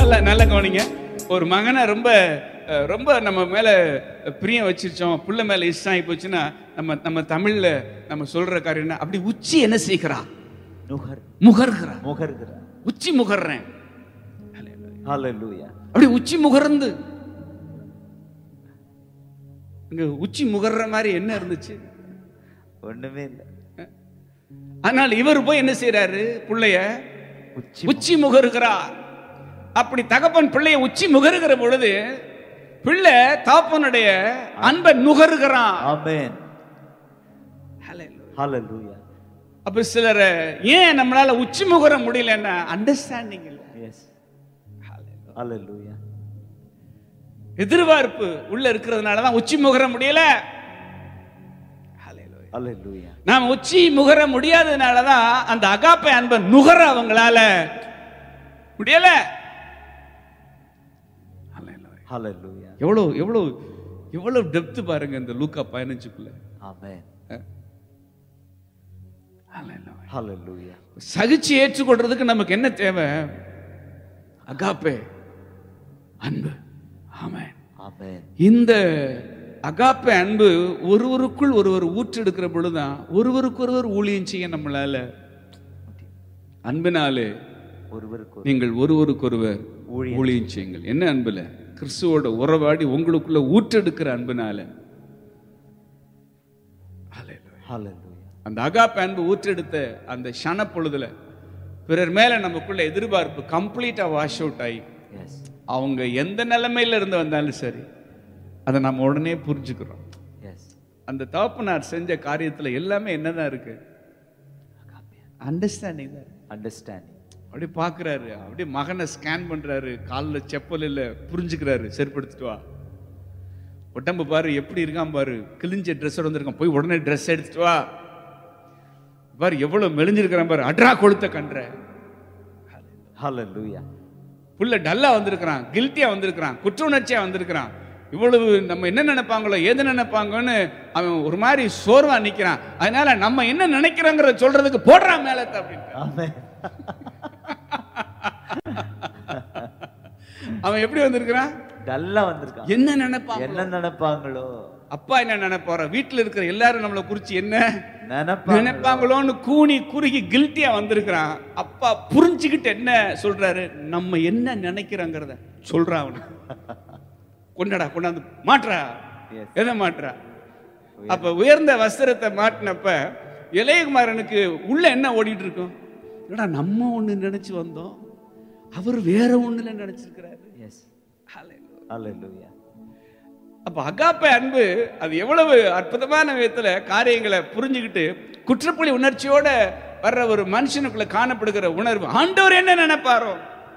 நல்ல நல்ல கவனிங்க ஒரு மகனை ரொம்ப அஹ், ரொம்ப நம்ம மேல பிரியம் வச்சிருச்சோம் புள்ள மேல இஷ்டம் ஆகி போச்சுன்னா நம்ம நம்ம தமிழ்ல நம்ம சொல்ற காரியம் என்ன அப்படி உச்சி என்ன செய்கிறா நுகர் முகர்கிறா முகர்கிறார் உச்சி முகர்றேன் ஹalleluya அப்படி உச்சி முகர்ந்து இங்க உச்சி முகர்ற மாதிரி என்ன இருந்துச்சு ஒண்ணுமே இல்ல ஆனால் இவர் போய் என்ன செய்றாரு புள்ளைய உச்சி உச்சி முகருகிறார் அப்படி தகப்பன் பிள்ளைய உச்சி முகருகிற பொழுது பிள்ளை தாப்பனுடைய அன்பை நுகருகிறான் ஆமென் ஹalleluya அப்ப சிலர் ஏன் நம்மளால உச்சி முகர முடியலன்னா அண்டர்ஸ்டாண்டிங் இல்ல எஸ் ஹalleluya எதிர்பார்ப்பு உள்ள இருக்கிறதுனால தான் உச்சி முகர முடியல ஹalleluya நாம் உச்சி முகர முடியாததுனால தான் அந்த அகாப்பை அன்பை நுகர அவங்களால முடியல ஹalleluya எவ்வளவு எவ்வளவு எவ்வளவு டெப்த் பாருங்க இந்த லூக்கா பதினஞ்சுக்குள்ள ஆமென் ஹalleluya சகிச்சு ஏற்றுக்கொள்றதுக்கு நமக்கு என்ன தேவை அகாப்பே அன்பு ஆமென் ஆமென் இந்த அகாப்பே அன்பு ஒருவருக்குள் ஒருவர் ஊற்றெடுக்கிற பொழுதுதான் ஒருவருக்கு ஒருவர் ஊழியம் செய்ய நம்மளால அன்பினாலே ஒருவருக்கு ஒரு நீங்கள் ஒருவருக்கொருவர் ஊழியம் ஊழியம் செய்யுங்கள் என்ன அன்புல கிறிஸ்துவோட உறவாடி உங்களுக்குள்ள ஊற்றெடுக்கிற அன்புனால ஹalleluya அந்த அகாப்ப அன்பு ஊற்றெடுத்த அந்த ஷன பொழுதுல பிறர் மேல நமக்குள்ள எதிர்பார்ப்பு கம்ப்ளீட்டா வாஷ் அவுட் ஆகி எஸ் அவங்க எந்த நிலைமையில இருந்து வந்தாலும் சரி அதை நம்ம உடனே புரிஞ்சுக்கிறோம் எஸ் அந்த தகப்பனார் செஞ்ச காரியத்துல எல்லாமே என்னதான் இருக்கு அண்டர்ஸ்டாண்டிங் தான் அண்டர்ஸ்டாண்டிங் அப்படியே பார்க்குறாரு அப்படியே மகனை ஸ்கேன் பண்றாரு காலில் செப்பல் இல்லை புரிஞ்சுக்கிறாரு செருப்படுத்திட்டு வா உடம்பு பாரு எப்படி இருக்கான் பாரு கிழிஞ்ச ட்ரெஸ்ஸோட வந்திருக்கான் போய் உடனே ட்ரெஸ் எடுத்துட்டு வா பாரு எவ்வளவு மெலிஞ்சிருக்கிறான் பாரு அட்ரா கொளுத்த கன்ற ஹalleluya புள்ள டல்லா வந்திருக்கிறான் கில்ட்டியா வந்திருக்கிறான் குற்ற உணர்ச்சியா வந்திருக்கிறான் இவ்வளவு நம்ம என்ன நினைப்பாங்களோ எது நினைப்பாங்கன்னு அவன் ஒரு மாதிரி சோர்வா நிக்கிறான் அதனால நம்ம என்ன நினைக்கிறோங்கிறத சொல்றதுக்கு போடுறான் மேலத்தை அப்படின்னு ஆமென் அவன் எப்படி வந்திருக்கிறான் டல்லா வந்திருக்கான் என்ன நினைப்பான் என்ன நினைப்பாங்களோ அப்பா என்ன நினைப்பாரோ வீட்டுல இருக்கிற எல்லாரும் நம்மளை குறிச்சு என்ன நினைப்பாங்க நினைப்பாங்களோன்னு கூனி குறுகி கில்ட்டியா வந்திருக்கிறான் அப்பா புரிஞ்சுக்கிட்டு என்ன சொல்றாரு நம்ம என்ன நினைக்கிறோங்கிறத சொல்றான் அவனுக்கு கொண்டாடா கொண்டாந்து மாற்றா Yes. எதை மாற்றா அப்ப உயர்ந்த வஸ்திரத்தை மாட்டினப்ப இளையகுமாரனுக்கு உள்ள என்ன ஓடிட்டு இருக்கும் என்னடா நம்ம ஒண்ணு நினைச்சு வந்தோம் அவர் வேற ஒண்ணுல நினைச்சிருக்கிறாரு எஸ் ஹalleluya அப்ப அகாப்பை அன்பு அது எவ்வளவு அற்புதமான விதத்துல காரியங்களை புரிஞ்சுக்கிட்டு குற்றப்புலி உணர்ச்சியோட வர்ற ஒரு மனுஷனுக்குள்ள காணப்படுகிற உணர்வு ஆண்டவர் என்ன நினைப்பாரோ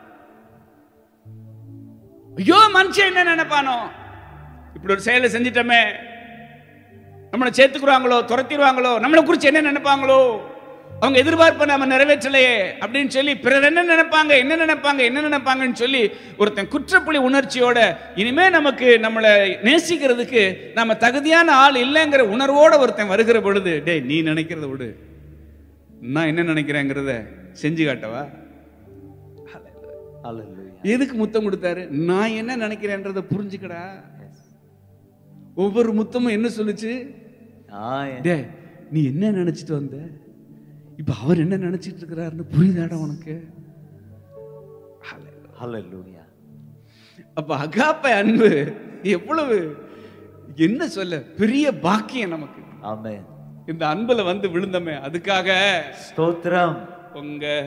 ஐயோ மனுஷன் என்ன நினைப்பானோ இப்படி ஒரு செயலை செஞ்சிட்டோமே நம்மளை சேர்த்துக்குறாங்களோ துரத்திடுவாங்களோ நம்மளை குறித்து என்ன நினைப்பாங்களோ அவங்க எதிர்பார்ப்பை நம்ம நிறைவேற்றலையே அப்படின்னு சொல்லி பிறர் என்ன நினைப்பாங்க என்ன நினைப்பாங்க என்ன நினைப்பாங்கன்னு சொல்லி ஒருத்தன் குற்றப்புலி உணர்ச்சியோட இனிமே நமக்கு நம்மளை நேசிக்கிறதுக்கு நம்ம தகுதியான ஆள் இல்லைங்கிற உணர்வோட ஒருத்தன் வருகிற பொழுது டேய் நீ நினைக்கிறத விடு நான் என்ன நினைக்கிறேங்கிறத செஞ்சு காட்டவா ஹalleluya எதுக்கு முத்தம் கொடுத்தாரு நான் என்ன நினைக்கிறேன்றதை புரிஞ்சுக்கடா ஒவ்வொரு முத்தமும் என்ன சொல்லுச்சு ஆ டேய் நீ என்ன நினைச்சிட்டு வந்த இப்ப அவர் என்ன நினைச்சிட்டு இருக்கிறாருன்னு புரியுதாடா உனக்கு ஹalleluya அப்ப அகாப்ப அன்பு எவ்வளவு என்ன சொல்ல பெரிய பாக்கியம் நமக்கு ஆமென் இந்த அன்புல வந்து விழுந்தமே அதுக்காக ஸ்தோத்திரம் உங்க